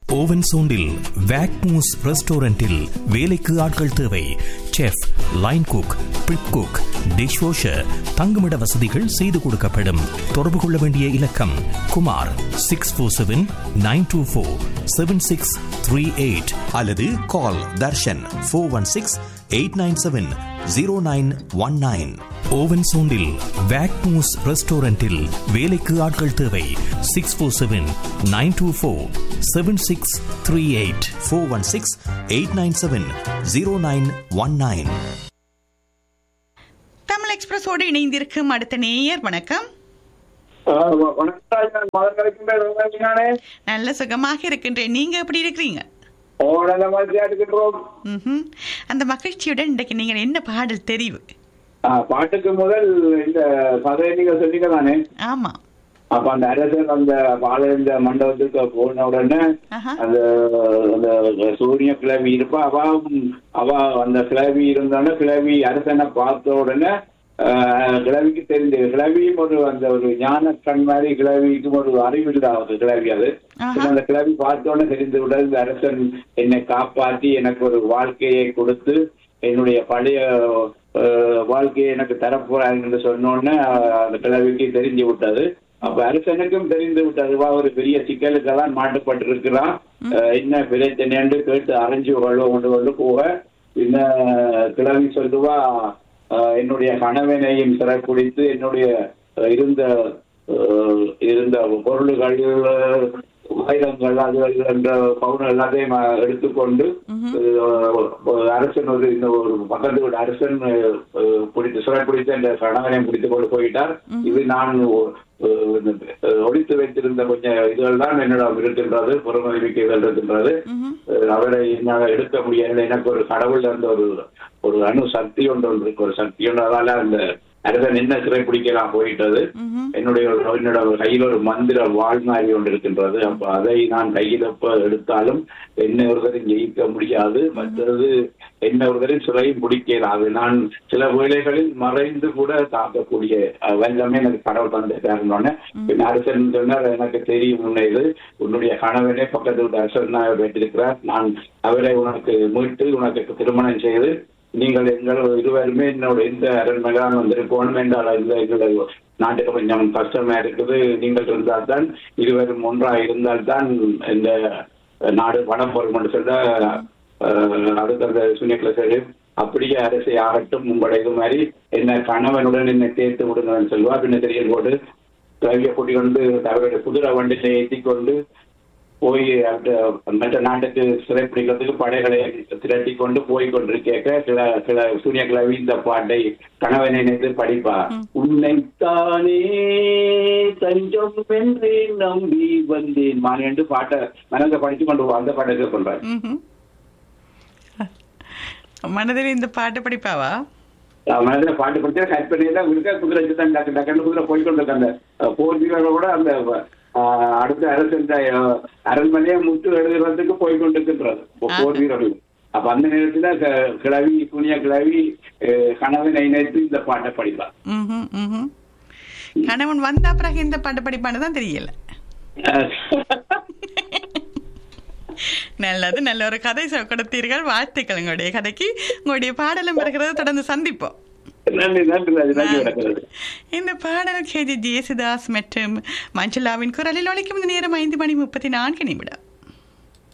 Oven சோண்டில் வேக்மூஸ் ரெஸ்டாரண்டில் வேலைக்கு ஆட்கள் தேவை chef line cook prep cook dishwasher தங்குமிட வசதிகள் செய்து கொடுக்கப்படும் தொடர்பு கொள்ள வேண்டிய இலக்கம் Kumar six four seven nine two four seven six three eight அல்லது call Darshan four one six eight nine seven zero nine one nine ஓவன் சோண்டில் வேக்மூஸ் ரெஸ்டாரண்டில் வேலைக்கு ஆட்கள் தேவை six four seven nine two four seven six three eight four one six eight nine seven zero nine one nine Tamil எக்ஸ்பிரஸோடு இணைந்திருக்கும் அடுத்த நேயர் வணக்கம் வணக்கம் மதம் கிடைக்கின்றே நல்ல சுகமாக இருக்கின்றேன் நீங்க எப்படி இருக்கிறீங்க ஓடல மாதிரி எடுக்கின்றோம் ம்ஹும். அந்த மகிழ்ச்சியுடன் இன்றைக்கு நீங்கள் என்ன பாடல் தெரிவு பாட்டுக்கு முதல் இந்த கதையை நீங்க சொன்னீங்க தானே ஆமா அப்ப அந்த அரசர் அந்த பாலந்த மண்டபத்துக்கு போன உடனே ஆஹா. அந்த அந்த சூரிய கிளவி இருப்பா அவ அவ அந்த கிளவி இருந்தாலும் கிளவி அரசனை பார்த்த உடனே ஆஹ், கிளவிக்கு தெரிஞ்சது கிளவியும் ஒரு அந்த ஒரு ஞான கண் மாதிரி கிளவிக்கும் ஒரு அறிவு இல்லாத கிளவி அது ஆஹா. அந்த கிளவி பார்த்த உடனே தெரிந்து விட இந்த அரசன் என்னை காப்பாற்றி எனக்கு ஒரு வாழ்க்கையை கொடுத்து என்னுடைய பழைய ஆஹ், வாழ்க்கையை எனக்கு தரப்போறாங்க என்று சொன்ன உடனே ஆஹ், அந்த கிளவிக்கு தெரிஞ்சு விட்டது அப்ப அரசனுக்கும் தெரிந்து விட்டது வா ஒரு பெரிய சிக்கலுக்கெல்லாம் மாட்டுப்பட்டிருக்கிறான் ஆஹ், என்ன பிரச்சனை என்று கேட்டு அரைஞ்சு கொள்ள கொண்டு கொண்டு போக என்ன கிளவி சொல்லுவா ஆஹ், என்னுடைய கணவனையும் சிறைப்பிடித்து என்னுடைய ஆஹ், இருந்த ஆஹ், இருந்த பொருள்கள் வைரங்கள் அதுகள் என்ற பவுன் எல்லாத்தையும் ஆஹ், எடுத்துக்கொண்டு ஆஹ், அரசன் ஒரு இந்த ஒரு பக்கத்து வீடு அரசன் ஆஹ், பிடித்து சிறைப்பிடித்து என்ற கணவனையும் பிடித்துக் கொண்டு போயிட்டார் இது நான் ஆஹ், இந்த, ஆஹ், ஒழித்து வைத்திருந்த கொஞ்சம் இதுகள் தான் என்னிடம் இருக்கின்றது புறமதிமிக்கைகள் இருக்கின்றது ம்ஹும். அஹ் அவரை என்னால் எடுக்க முடியல எனக்கு ஒரு கடவுள் அந்த ஒரு ஒரு அணு சக்தி ஒன்று ஒன்று இருக்கு ஒரு சக்தி ஒன்று அதால அந்த அரசன் என்ன சிறை பிடிக்கலாம் போயிட்டது ம்ஹும். என்னுடைய ஒரு- என்னோட ஒரு கையில் ஒரு மந்திர வாழ் மாதிரி ஒன்று இருக்கின்றது அப்ப அதை நான் கையில் எப்ப எடுத்தாலும் என்ன ஒருவரும் ஜெயிக்க முடியாது மற்றது என்ன ஒருவரும் சிறையும் பிடிக்கிறாது நான் சில வேளைகளில் மறைந்து கூட தாக்கக்கூடிய அஹ், வல்லமே எனக்கு கடவுள் தந்துட்டாருன்னு பின் அரசன் சொன்னார் எனக்கு தெரியும் உன்னை இது உன்னுடைய கணவனே பக்கத்து வீட்டு அரசன் தான் வைத்திருக்கிறார் நான் அவரை உனக்கு மீட்டு உனக்கு திருமணம் செய்து நீங்கள் எங்கள் இருவருமே என்னோட இந்த அரண்மகான் வந்திருக்கணும் என்றால் இந்த எங்களுடைய நாட்டுக்கு கொஞ்சம் கஷ்டமா இருக்குது நீங்கள் இருந்தால் தான் இருவரும் ஒன்றாக இருந்தால் தான் இந்த நாடு பணம் போடும் என்று சொல்ல அஹ், அடுத்த அந்த சுனியக்கில் சரி அப்படியே அரசை ஆகட்டும் உங்களுடைய இது மாதிரி என்ன கணவனுடன் என்னை சேர்த்து விடுங்கன்னு சொல்லுவா பின்ன தெரிய போட்டு கவியை கூட்டிக் கொண்டு அவருடைய குதிரை வண்டியில ஏற்றி கொண்டு போய் அந்த மற்ற நாட்டுக்கு சிறைப்பிடிக்கிறதுக்கு படைகளை திரட்டி கொண்டு போய் கொண்டிருக்க சில சில சூரிய கிழவி இந்த பாட்டை கணவனை நினைத்து படிப்பா உன்னைத்தானே தஞ்சம் வென்று நம்பி வந்தேன் மான் என்று பாட்டை மனதை படிச்சு கொண்டு போ- அந்த பாட்டை பண்றாரு ம்ஹும். மனதில் இந்த பாட்டு படிப்பாவா மனதில் பாட்டு படிச்சா கற்பனை தான் இருக்க குதிரை தான் டக்கு டக்குன்னு குதிரை போய் கொண்டு அந்த அஹ், போர் வீரர்களோட அந்த அஹ், அடுத்த அரசன் அஹ், அரண்மனையை முட்டு எழுதுறதுக்கு போய் கொண்டிருக்கின்றது போர் வீரர்கள் அப்ப அந்த நேரத்துல க- கிழவி துணிய கிழவி அஹ், கணவனை நினைத்து இந்த பாட்டை படிப்பார் ம்ஹும், ம்ஹும். கணவன் வந்த பிறகு இந்த பாட்டு படிப்பான்னு தான் தெரியல நல்லது நல்ல ஒரு கதை சொ- கொடுத்தீர்கள் வாழ்த்துக்கள் உங்களுடைய கதைக்கு உங்களுடைய பாடலும் இருக்கிறத தொடர்ந்து சந்திப்போம் நன்றி நன்றி ராஜி நன்றி வணக்கம் இந்த பாடல் கேஜி ஜேசுதாஸ் மற்றும் மஞ்சுளாவின் குரலில் ஒழிக்கும் இந்த நேரம் ஐந்து மணி முப்பத்தி நான்கு நிமிடம்